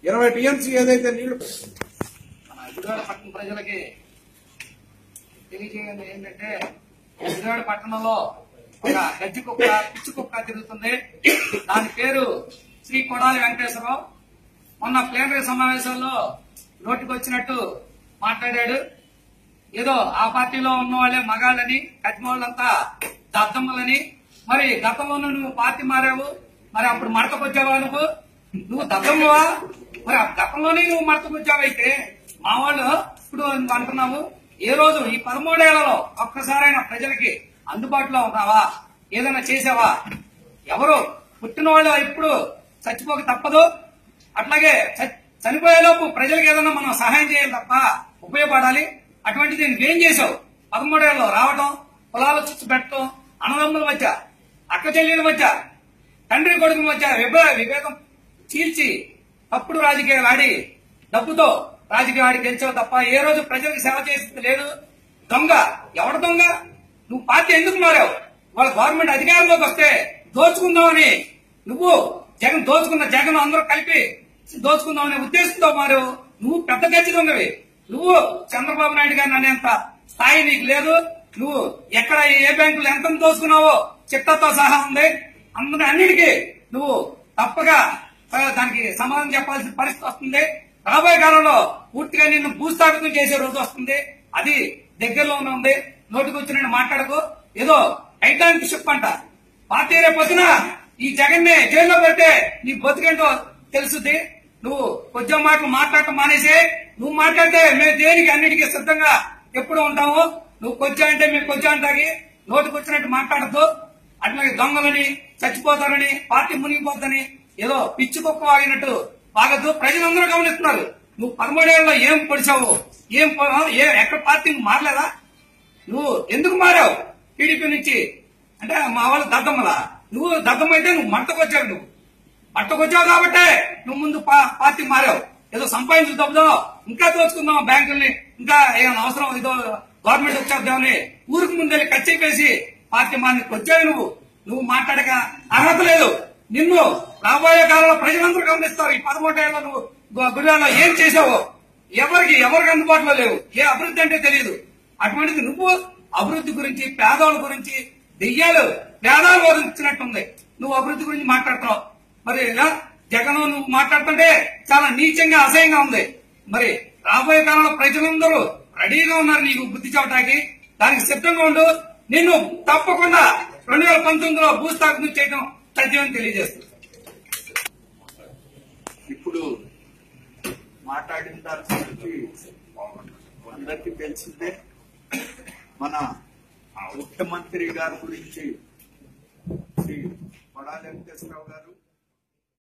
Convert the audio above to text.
ఇరవై టీఎంసీ ఏదైతే నీళ్లు మన విజయవాడ పట్టణ ప్రజలకి తెలియజేయండి ఏంటంటే విజయవాడ పట్టణంలో ఒక గజ్జి కుక్క పిచ్చి కుక్క తిరుగుతుంది దాని పేరు శ్రీ కొడాలి వెంకటేశ్వరరావు మొన్న ప్లేనరీ సమావేశంలో నోటికి వచ్చినట్టు మాట్లాడాడు ఏదో ఆ పార్టీలో ఉన్న వాళ్ళే మగాళ్ళని కట్టినోళ్ళంతా దద్దమ్మలని మరి గతంలో నువ్వు పార్టీ మారావు మరి అప్పుడు మడతకొచ్చావా నువ్వు నువ్వు దద్దమ్మవా మరి ఆ గతంలోనే నువ్వు మడతకొచ్చావైతే మా వాళ్ళు ఇప్పుడు నువ్వు అంటున్నావు ఏ రోజు ఈ పదమూడేళ్లలో ఒక్కసారైనా ప్రజలకి అందుబాటులో ఉన్నావా ఏదైనా చేసావా ఎవరు పుట్టిన వాళ్ళు ఇప్పుడు చచ్చిపోక తప్పదు అట్లాగే చ- చనిపోయేలోపు ప్రజలకు ఏదైనా మనం సహాయం చేయాలి తప్ప ఉపయోగపడాలి అటువంటిది నువ్వేం చేసావు పదమూడేళ్ళు రావటం పొలాలు చుచ్చు పెట్టడం అన్నదమ్ముల మధ్య అక్క చెల్లెల మధ్య తండ్రి కొడుకుల మధ్య విభే- విభేదం చీల్చి తప్పుడు రాజకీయాలు ఆడి డబ్బుతో రాజకీయం ఆడి గెలిచావు తప్ప ఏ రోజు ప్రజలకు సేవ చేసింది లేదు దొంగ ఎవడ దొంగ నువ్వు పార్టీ ఎందుకు మారావు వాళ్ళ గవర్నమెంట్ అధికారంలోకి వస్తే దోచుకుందామని నువ్వు జగన్ దోచుకున్న జగన్ అందరూ కలిపి దోచుకుందామనే ఉద్దేశంతో మారు నువ్వు పెద్ద గచ్చి దొంగవి నువ్వు చంద్రబాబు నాయుడు గారిని అనేంత స్థాయి నీకు లేదు నువ్వు ఎక్కడ ఏ బ్యాంకులు ఎంత దోచుకున్నావో చిట్టతో సహా ఉంది అందరి అన్నిటికీ నువ్వు తప్పగా ఆ, దానికి సమాధానం చెప్పాల్సిన పరిస్థితి వస్తుంది రాబోయే కాలంలో పూర్తిగా నిన్ను భూస్థాపితం చేసే రోజు వస్తుంది అది దగ్గరలోనే ఉంది నోటికి వచ్చిన మాట్లాడకు ఏదో టైటానిక్ షిప్ అంట పార్టీ రేపు పొద్దున ఈ జగన్నే జైల్లో పెడితే నీ బతుకేంటో తెలుసుద్ది నువ్వు కొంచెం మాటలు మాట్లాడటం మానేసి నువ్వు మాట్లాడితే మేము దేనికి అన్నిటికీ సిద్ధంగా ఎప్పుడు ఉంటాము నువ్వు కొంచెం అంటే మేము కొంచెం అంటాకి నోటికి వచ్చినట్టు మాట్లాడద్దు అట్లాగే దొంగలని చచ్చిపోతారని పార్టీ మునిగిపోద్దని ఏదో పిచ్చి కుక్క వాగినట్టు వాగద్దు ప్రజలందరూ గమనిస్తున్నారు నువ్వు పదమూడేళ్ళలో ఏం పొడిచావు ఏం పొ- ఏ ఎక్కడ పార్టీ నువ్వు మారలేదా నువ్వు ఎందుకు మారావు టీడీపీ నుంచి అంటే మా వాళ్ళు దద్దమ్మలా నువ్వు దద్దమ్మ అయితే నువ్వు మంటకొచ్చావు నువ్వు మంటకొచ్చావు కాబట్టే నువ్వు ముందు పా- పార్టీ మారావు ఏదో సంపాదించు డబ్బుతో ఇంకా దోచుకుందాం బ్యాంకుల్ని ఇంకా ఏమైనా అవసరం ఏదో గవర్నమెంట్ వచ్చేద్దామని ఊరికి ముందే ఖర్చు వేసి పార్టీ మారికి వచ్చావు నువ్వు నువ్వు మాట్లాడక అర్హత లేదు నిన్ను రాబోయే కాలంలో ప్రజలందరూ గమనిస్తారు ఈ పదమూడేళ్ళలో నువ్వు గు- గుడివాడలో ఏం చేసావో ఎవరికి ఎవరికి అందుబాటులో లేవు ఏ అభివృద్ధి అంటే తెలియదు అటువంటిది నువ్వు అభివృద్ధి గురించి పేదవాళ్ళ గురించి దెయ్యాలు పేదాలు బోధించినట్టుంది నువ్వు అభివృద్ధి గురించి మాట్లాడుతున్నావు మరి ఇలా జగన్ నువ్వు మాట్లాడుతుంటే చాలా నీచంగా అసహ్యంగా ఉంది మరి రాబోయే కాలంలో ప్రజలందరూ రెడీగా ఉన్నారు నీకు బుద్ధి చెప్పడానికి దానికి సిద్ధంగా ఉండు నిన్ను తప్పకుండా రెండు వేల పంతొమ్మిదిలో భూస్థాపన చేయడం తథ్యమని తెలియజేస్తుంది ఇప్పుడు మాట్లాడిన దాని గురించి అందరికీ తెలిసిందే మన ముఖ్యమంత్రి గారి గురించి శ్రీ కొడాలి వెంకటేశ్వరరావు గారు